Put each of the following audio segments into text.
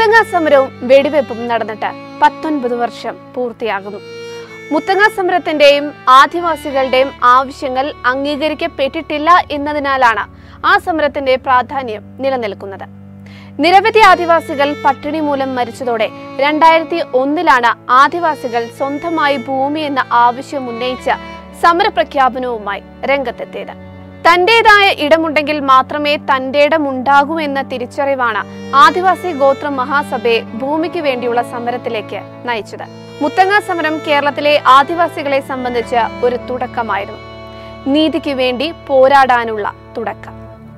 മുത്തങ്ങ സമരവും വെടിവെപ്പും നടന്നിട്ട് പത്തൊൻപത് വർഷം പൂർത്തിയാകുന്നു മുത്തങ്ങ സമരത്തിന്റെയും ആദിവാസികളുടെയും ആവശ്യങ്ങൾ അംഗീകരിക്കപ്പെട്ടിട്ടില്ല എന്നതിനാലാണ് ആ സമരത്തിന്റെ പ്രാധാന്യം നിലനിൽക്കുന്നത് നിരവധി ആദിവാസികൾ പട്ടിണി മൂലം മരിച്ചതോടെ രണ്ടായിരത്തി ഒന്നിലാണ് ആദിവാസികൾ സ്വന്തമായി ഭൂമി എന്ന ആവശ്യം ഉന്നയിച്ച സമരപ്രഖ്യാപനവുമായി രംഗത്തെത്തിയത് തന്റേതായ ഇടമുണ്ടെങ്കിൽ മാത്രമേ തന്റെ ഇടമുണ്ടാകൂ എന്ന തിരിച്ചറിവാണ് ആദിവാസി ഗോത്ര മഹാസഭയെ ഭൂമിക്ക് വേണ്ടിയുള്ള സമരത്തിലേക്ക് നയിച്ചത് മുത്തങ്ങ സമരം കേരളത്തിലെ ആദിവാസികളെ സംബന്ധിച്ച് ഒരു തുടക്കമായിരുന്നു നീതിക്ക് വേണ്ടി പോരാടാനുള്ള തുടക്കം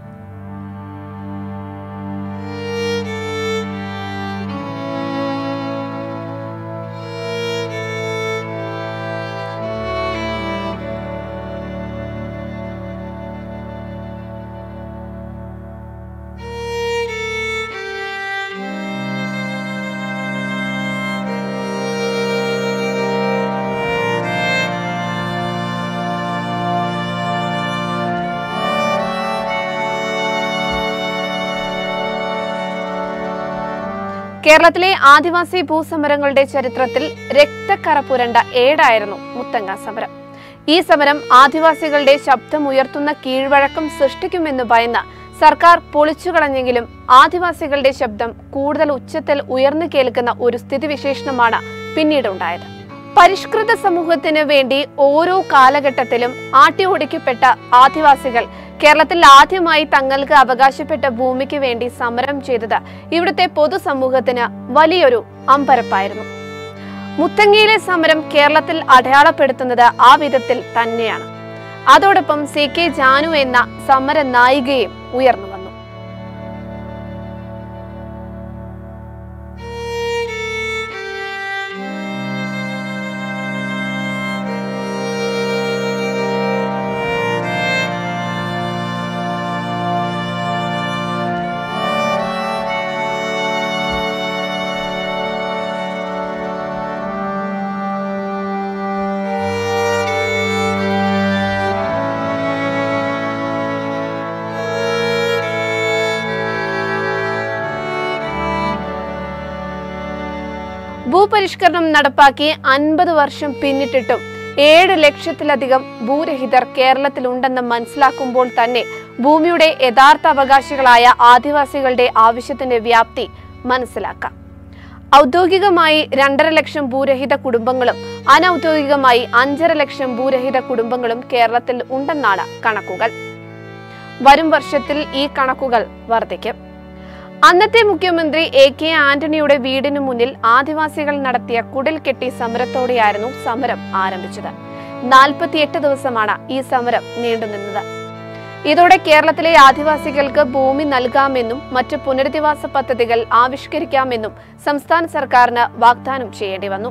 കേരളത്തിലെ ആദിവാസി ഭൂസമരങ്ങളുടെ ചരിത്രത്തിൽ രക്തക്കറ പുരണ്ട ഏടായിരുന്നു മുത്തങ്ങ സമരം ഈ സമരം ആദിവാസികളുടെ ശബ്ദം ഉയർത്തുന്ന കീഴ്വഴക്കം സൃഷ്ടിക്കുമെന്ന് ഭയന്ന് സർക്കാർ പൊളിച്ചുകളഞ്ഞെങ്കിലും ആദിവാസികളുടെ ശബ്ദം കൂടുതൽ ഉച്ചത്തിൽ ഉയർന്നു കേൾക്കുന്ന ഒരു സ്ഥിതിവിശേഷണമാണ് പിന്നീടുണ്ടായത് പരിഷ്കൃത സമൂഹത്തിന് വേണ്ടി ഓരോ കാലഘട്ടത്തിലും ആട്ടിയോടിക്കപ്പെട്ട ആദിവാസികൾ കേരളത്തിൽ ആദ്യമായി തങ്ങൾക്ക് അവകാശപ്പെട്ട ഭൂമിക്ക് വേണ്ടി സമരം ചെയ്തത് ഇവിടുത്തെ പൊതുസമൂഹത്തിന് വലിയൊരു അമ്പരപ്പായിരുന്നു മുത്തങ്ങയിലെ സമരം കേരളത്തിൽ അടയാളപ്പെടുത്തുന്നത് ആ വിധത്തിൽ തന്നെയാണ് അതോടൊപ്പം സി കെ ജാനു എന്ന സമര നായികയും ഉയർന്നു വന്നു ഭൂപരിഷ്കരണം നടപ്പാക്കി അൻപത് വർഷം പിന്നിട്ടിട്ടും ഏഴ് ലക്ഷത്തിലധികം ഭൂരഹിതർ കേരളത്തിലുണ്ടെന്ന് മനസ്സിലാക്കുമ്പോൾ തന്നെ ഭൂമിയുടെ യഥാർത്ഥ അവകാശികളായ ആദിവാസികളുടെ ആവശ്യത്തിന്റെ വ്യാപ്തി മനസ്സിലാക്കാം ഔദ്യോഗികമായി രണ്ടര ലക്ഷം ഭൂരഹിത കുടുംബങ്ങളും അനൌദ്യോഗികമായി അഞ്ചര ലക്ഷം ഭൂരഹിത കുടുംബങ്ങളും കേരളത്തിൽ ഉണ്ടെന്നാണ് കണക്കുകൾ വരും വർഷത്തിൽ ഈ കണക്കുകൾ വർദ്ധിക്കും അന്നത്തെ മുഖ്യമന്ത്രി എ കെ ആന്റണിയുടെ വീടിനു മുന്നിൽ ആദിവാസികൾ നടത്തിയ കുടിൽ കെട്ടി സമരത്തോടെയായിരുന്നു സമരം ആരംഭിച്ചത് നാൽപ്പത്തിയെട്ട് ദിവസമാണ് ഈ സമരം നീണ്ടുനിന്നത് ഇതോടെ കേരളത്തിലെ ആദിവാസികൾക്ക് ഭൂമി നൽകാമെന്നും മറ്റു പുനരധിവാസ പദ്ധതികൾ ആവിഷ്കരിക്കാമെന്നും സംസ്ഥാന സർക്കാരിന് വാഗ്ദാനം ചെയ്യേണ്ടി വന്നു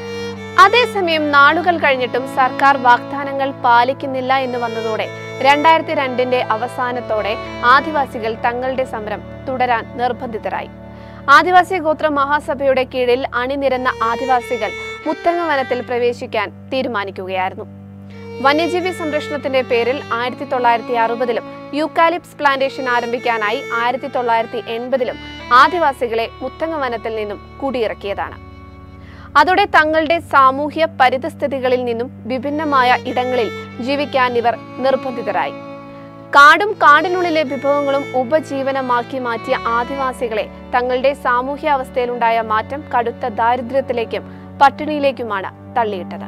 അതേസമയം നാളുകൾ കഴിഞ്ഞിട്ടും സർക്കാർ വാഗ്ദാനങ്ങൾ പാലിക്കുന്നില്ല എന്ന് വന്നതോടെ രണ്ടായിരത്തി രണ്ടിന്റെ അവസാനത്തോടെ ആദിവാസികൾ തങ്ങളുടെ സമരം തുടരാൻ നിർബന്ധിതരായി ആദിവാസി ഗോത്ര മഹാസഭയുടെ കീഴിൽ അണിനിരന്ന ആദിവാസികൾ മുത്തങ്ങ വനത്തിൽ പ്രവേശിക്കാൻ തീരുമാനിക്കുകയായിരുന്നു വന്യജീവി സംരക്ഷണത്തിന്റെ പേരിൽ ആയിരത്തി തൊള്ളായിരത്തി അറുപതിലും യൂക്കാലിപ്സ് പ്ലാന്റേഷൻ ആരംഭിക്കാനായി ആയിരത്തി തൊള്ളായിരത്തി എൺപതിലും ആദിവാസികളെ മുത്തങ്ങ വനത്തിൽ നിന്നും കുടിയിറക്കിയതാണ് അതോടെ തങ്ങളുടെ സാമൂഹ്യ പരിതസ്ഥിതികളിൽ നിന്നും വിഭിന്നമായ ഇടങ്ങളിൽ ജീവിക്കാൻ ഇവർ നിർബന്ധിതരായി കാടും കാടിനുള്ളിലെ വിഭവങ്ങളും ഉപജീവനമാക്കി മാറ്റിയ ആദിവാസികളെ തങ്ങളുടെ സാമൂഹ്യ അവസ്ഥയിലുണ്ടായ മാറ്റം കടുത്ത ദാരിദ്ര്യത്തിലേക്കും പട്ടിണിയിലേക്കുമാണ് തള്ളിയിട്ടത്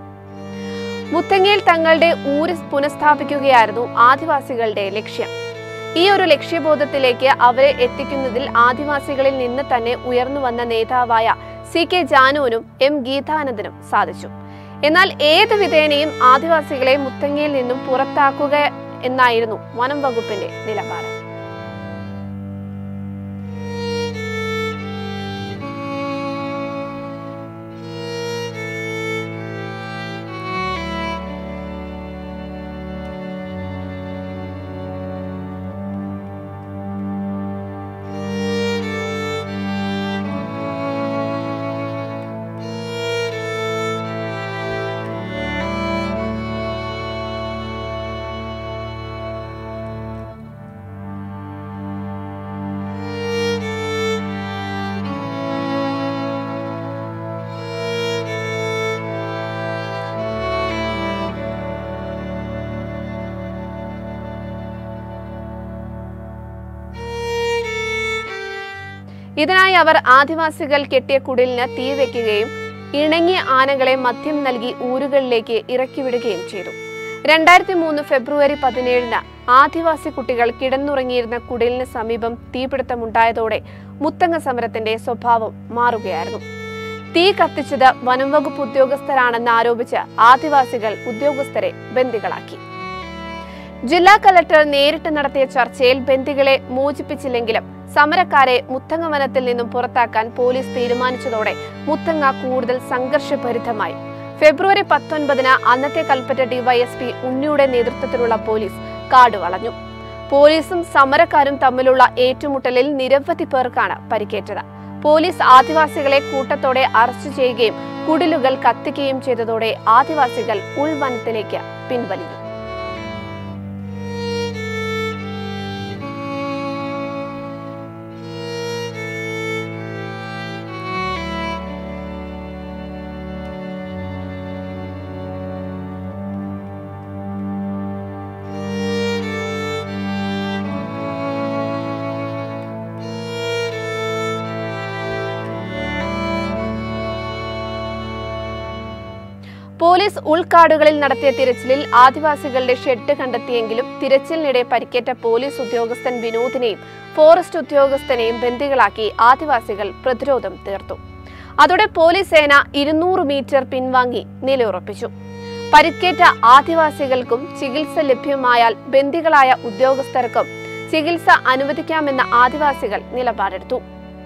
മുത്തങ്ങയിൽ തങ്ങളുടെ ഊര് പുനഃസ്ഥാപിക്കുകയായിരുന്നു ആദിവാസികളുടെ ലക്ഷ്യം ഈ ഒരു ലക്ഷ്യബോധത്തിലേക്ക് അവരെ എത്തിക്കുന്നതിൽ ആദിവാസികളിൽ നിന്ന് തന്നെ ഉയർന്നു വന്ന നേതാവായ സി കെ ജാനുവിനും എം ഗീതാനന്ദനും സാധിച്ചു എന്നാൽ ഏത് വിധേനയും ആദിവാസികളെ മുത്തങ്ങയിൽ നിന്നും പുറത്താക്കുക എന്നായിരുന്നു വനം വകുപ്പിന്റെ നിലപാട് ഇതിനായി അവർ ആദിവാസികൾ കെട്ടിയ കുടിലിന് തീ വെക്കുകയും ഇണങ്ങിയ ആനകളെ മദ്യം നൽകി ഊരുകളിലേക്ക് ഇറക്കിവിടുകയും ചെയ്തു രണ്ടായിരത്തി മൂന്ന് ഫെബ്രുവരി പതിനേഴിന് ആദിവാസി കുട്ടികൾ കിടന്നുറങ്ങിയിരുന്ന കുടിലിന് സമീപം തീപിടുത്തമുണ്ടായതോടെ മുത്തങ്ങ സമരത്തിന്റെ സ്വഭാവം മാറുകയായിരുന്നു തീ കത്തിച്ചത് വനം വകുപ്പ് ഉദ്യോഗസ്ഥരാണെന്ന് ആരോപിച്ച് ആദിവാസികൾ ഉദ്യോഗസ്ഥരെ ബന്ദികളാക്കി ജില്ലാ കലക്ടർ നേരിട്ട് നടത്തിയ ചർച്ചയിൽ ബന്ദികളെ മോചിപ്പിച്ചില്ലെങ്കിലും സമരക്കാരെ മുത്തങ്ങ വനത്തിൽ നിന്നും പുറത്താക്കാൻ പോലീസ് തീരുമാനിച്ചതോടെ മുത്തങ്ങ കൂടുതൽ സംഘർഷഭരിതമായി ഫെബ്രുവരി പത്തൊൻപതിന് അന്നത്തെ കൽപ്പറ്റ ഡിവൈഎസ്പി ഉണ്ണിയുടെ നേതൃത്വത്തിലുള്ള പോലീസ് കാട് വളഞ്ഞു പോലീസും സമരക്കാരും തമ്മിലുള്ള ഏറ്റുമുട്ടലിൽ നിരവധി പേർക്കാണ് പരിക്കേറ്റത് പോലീസ് ആദിവാസികളെ കൂട്ടത്തോടെ അറസ്റ്റ് ചെയ്യുകയും കുടിലുകൾ കത്തിക്കുകയും ചെയ്തതോടെ ആദിവാസികൾ ഉൾവനത്തിലേക്ക് പിൻവലിഞ്ഞു പോലീസ് ഉൾക്കാടുകളിൽ നടത്തിയ തിരച്ചിലിൽ ആദിവാസികളുടെ ഷെഡ് കണ്ടെത്തിയെങ്കിലും തിരച്ചിലിനിടെ പരിക്കേറ്റ പോലീസ് ഉദ്യോഗസ്ഥൻ വിനോദിനെയും ഫോറസ്റ്റ് ഉദ്യോഗസ്ഥനെയും ബന്ദികളാക്കി ആദിവാസികൾ പ്രതിരോധം തീർത്തു അതോടെ പോലീസ് സേന ഇരുന്നൂറ് മീറ്റർ പിൻവാങ്ങി നിലയുറപ്പിച്ചു പരിക്കേറ്റ ആദിവാസികൾക്കും ചികിത്സ ലഭ്യമായാൽ ബന്ദികളായ ഉദ്യോഗസ്ഥർക്കും ചികിത്സ അനുവദിക്കാമെന്ന ആദിവാസികൾ നിലപാടെടുത്തു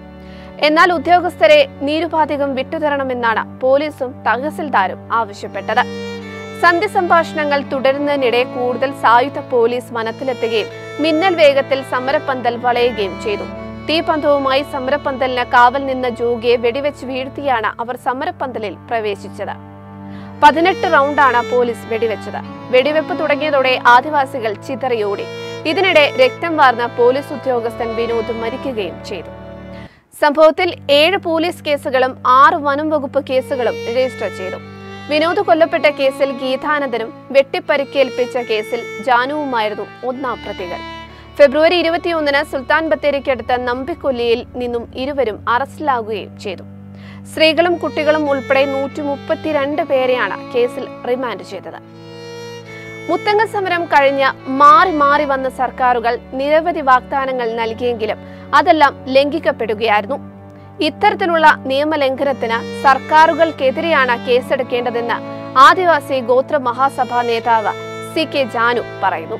എന്നാൽ ഉദ്യോഗസ്ഥരെ നിരുപാധികം വിട്ടുതരണമെന്നാണ് പോലീസും തഹസിൽദാരും ആവശ്യപ്പെട്ടത് സന്ധി സംഭാഷണങ്ങൾ തുടരുന്നതിനിടെ കൂടുതൽ സായുധ പോലീസ് വനത്തിലെത്തുകയും മിന്നൽ വേഗത്തിൽ സമരപ്പന്തൽ വളയുകയും ചെയ്തു തീപന്തവുമായി സമരപ്പന്തലിന് കാവൽ നിന്ന ജോഗിയെ വെടിവെച്ച് വീഴ്ത്തിയാണ് അവർ സമരപ്പന്തലിൽ പ്രവേശിച്ചത് പതിനെട്ട് റൗണ്ടാണ് പോലീസ് വെടിവെച്ചത് വെടിവെപ്പ് തുടങ്ങിയതോടെ ആദിവാസികൾ ചിതറിയോടി ഇതിനിടെ രക്തം വാർന്ന പോലീസ് ഉദ്യോഗസ്ഥൻ വിനോദ് മരിക്കുകയും ചെയ്തു സംഭവത്തിൽ ഏഴ് പോലീസ് കേസുകളും ആറ് വനം വകുപ്പ് കേസുകളും രജിസ്റ്റർ ചെയ്തു വിനോദ് കൊല്ലപ്പെട്ട കേസിൽ ഗീതാനന്ദനും വെട്ടിപ്പരിക്കേൽപ്പിച്ച കേസിൽ ജാനുവുമായിരുന്നു ഒന്നാം പ്രതികൾ ഫെബ്രുവരി ഇരുപത്തിയൊന്നിന് സുൽത്താൻ ബത്തേരിക്കടുത്ത നമ്പിക്കൊല്ലിയിൽ നിന്നും ഇരുവരും അറസ്റ്റിലാകുകയും ചെയ്തു സ്ത്രീകളും കുട്ടികളും ഉൾപ്പെടെ നൂറ്റി മുപ്പത്തിരണ്ട് പേരെയാണ് കേസിൽ റിമാൻഡ് ചെയ്തത് മുത്തങ്ങ സമരം കഴിഞ്ഞ് മാറി മാറി വന്ന സർക്കാരുകൾ നിരവധി വാഗ്ദാനങ്ങൾ നൽകിയെങ്കിലും അതെല്ലാം ലംഘിക്കപ്പെടുകയായിരുന്നു ഇത്തരത്തിലുള്ള നിയമലംഘനത്തിന് സർക്കാരുകൾക്കെതിരെയാണ് കേസെടുക്കേണ്ടതെന്ന് ആദിവാസി ഗോത്ര മഹാസഭാ നേതാവ് സി കെ ജാനു പറയുന്നു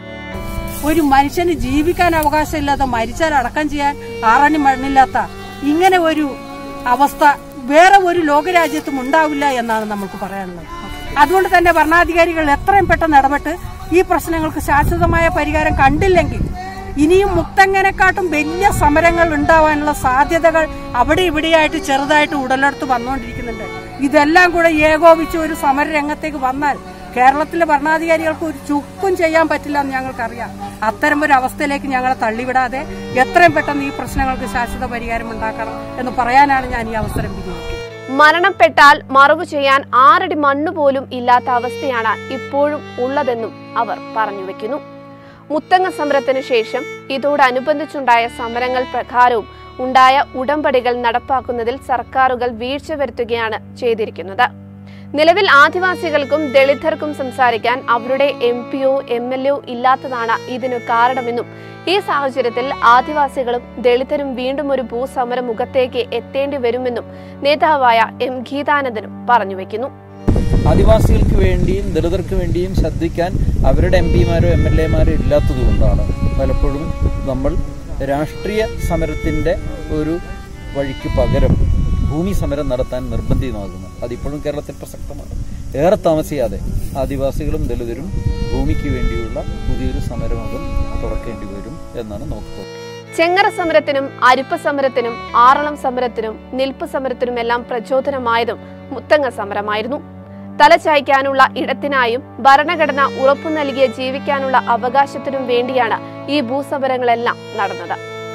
ഒരു മനുഷ്യന് ജീവിക്കാൻ അവകാശമില്ലാത്ത മരിച്ചാൽ അടക്കം ചെയ്യാൻ ആറണി മണ്ണില്ലാത്ത ഇങ്ങനെ ഒരു അവസ്ഥ വേറെ ഒരു ലോകരാജ്യത്തും ഉണ്ടാവില്ല എന്നാണ് നമുക്ക് പറയാനുള്ളത് അതുകൊണ്ട് തന്നെ ഭരണാധികാരികൾ എത്രയും പെട്ടെന്ന് ഇടപെട്ട് ഈ പ്രശ്നങ്ങൾക്ക് ശാശ്വതമായ പരിഹാരം കണ്ടില്ലെങ്കിൽ ഇനിയും മുക്തങ്ങനെക്കാട്ടും വലിയ സമരങ്ങൾ ഉണ്ടാവാനുള്ള സാധ്യതകൾ അവിടെ ഇവിടെയായിട്ട് ചെറുതായിട്ട് ഉടലെടുത്ത് വന്നുകൊണ്ടിരിക്കുന്നുണ്ട് ഇതെല്ലാം കൂടെ ഏകോപിച്ച് ഒരു സമര രംഗത്തേക്ക് വന്നാൽ കേരളത്തിലെ ഭരണാധികാരികൾക്ക് ഒരു ചുക്കും ചെയ്യാൻ പറ്റില്ല എന്ന് ഞങ്ങൾക്കറിയാം അത്തരം ഒരു അവസ്ഥയിലേക്ക് ഞങ്ങളെ തള്ളിവിടാതെ എത്രയും പെട്ടെന്ന് ഈ പ്രശ്നങ്ങൾക്ക് ശാശ്വത പരിഹാരം ഉണ്ടാക്കണം എന്ന് പറയാനാണ് ഞാൻ ഈ അവസരം വിനിയോഗിക്കുന്നത് മരണപ്പെട്ടാൽ മറവു ചെയ്യാൻ ആറടി മണ്ണ് പോലും ഇല്ലാത്ത അവസ്ഥയാണ് ഇപ്പോഴും ഉള്ളതെന്നും അവർ പറഞ്ഞു വെക്കുന്നു മുത്തങ്ങ സമരത്തിനു ശേഷം ഇതോടനുബന്ധിച്ചുണ്ടായ സമരങ്ങൾ പ്രകാരവും ഉണ്ടായ ഉടമ്പടികൾ നടപ്പാക്കുന്നതിൽ സർക്കാരുകൾ വീഴ്ച വരുത്തുകയാണ് ചെയ്തിരിക്കുന്നത് നിലവിൽ ആദിവാസികൾക്കും ദളിതർക്കും സംസാരിക്കാൻ അവരുടെ എം പിയോ എം എൽ എയോ ഇല്ലാത്തതാണ് ഇതിനു കാരണമെന്നും ഈ സാഹചര്യത്തിൽ ആദിവാസികളും ദളിതരും വീണ്ടും ഒരു ഭൂസമര മുഖത്തേക്ക് എത്തേണ്ടി വരുമെന്നും നേതാവായ എം ഗീതാനന്ദനും പറഞ്ഞു വെക്കുന്നു ആദിവാസികൾക്ക് വേണ്ടിയും ദളിതർക്ക് വേണ്ടിയും ശ്രദ്ധിക്കാൻ അവരുടെ എം പിമാരോ എം എൽ എമാരോ ഇല്ലാത്തതുകൊണ്ടാണ് പലപ്പോഴും നമ്മൾ രാഷ്ട്രീയ സമരത്തിന്റെ ഒരു വഴിക്ക് പകരം ഭൂമി സമരം നടത്താൻ നിർബന്ധിതമാകുന്നത് അതിപ്പോഴും കേരളത്തിൽ പ്രസക്തമാണ് ഏറെ താമസിയാതെ ആദിവാസികളും ദളിതരും ഭൂമിക്ക് വേണ്ടിയുള്ള പുതിയൊരു സമരമുഖം തുറക്കേണ്ടി വരും എന്നാണ് നമുക്ക് തോന്നുന്നത് ചെങ്ങറ സമരത്തിനും അരിപ്പ സമരത്തിനും ആറളം സമരത്തിനും നിൽപ്പ് സമരത്തിനുമെല്ലാം പ്രചോദനമായതും മുത്തങ്ങ സമരമായിരുന്നു തലചായ്ക്കാനുള്ള ഇടത്തിനായും ഭരണഘടന ഉറപ്പു നൽകിയ ജീവിക്കാനുള്ള അവകാശത്തിനും വേണ്ടിയാണ് ഈ ഭൂസമരങ്ങളെല്ലാം നടന്നത്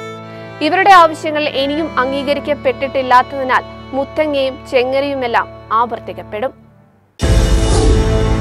ഇവരുടെ ആവശ്യങ്ങൾ ഇനിയും അംഗീകരിക്കപ്പെട്ടിട്ടില്ലാത്തതിനാൽ മുത്തങ്ങയും ചെങ്ങരയുമെല്ലാം ആവർത്തിക്കപ്പെടും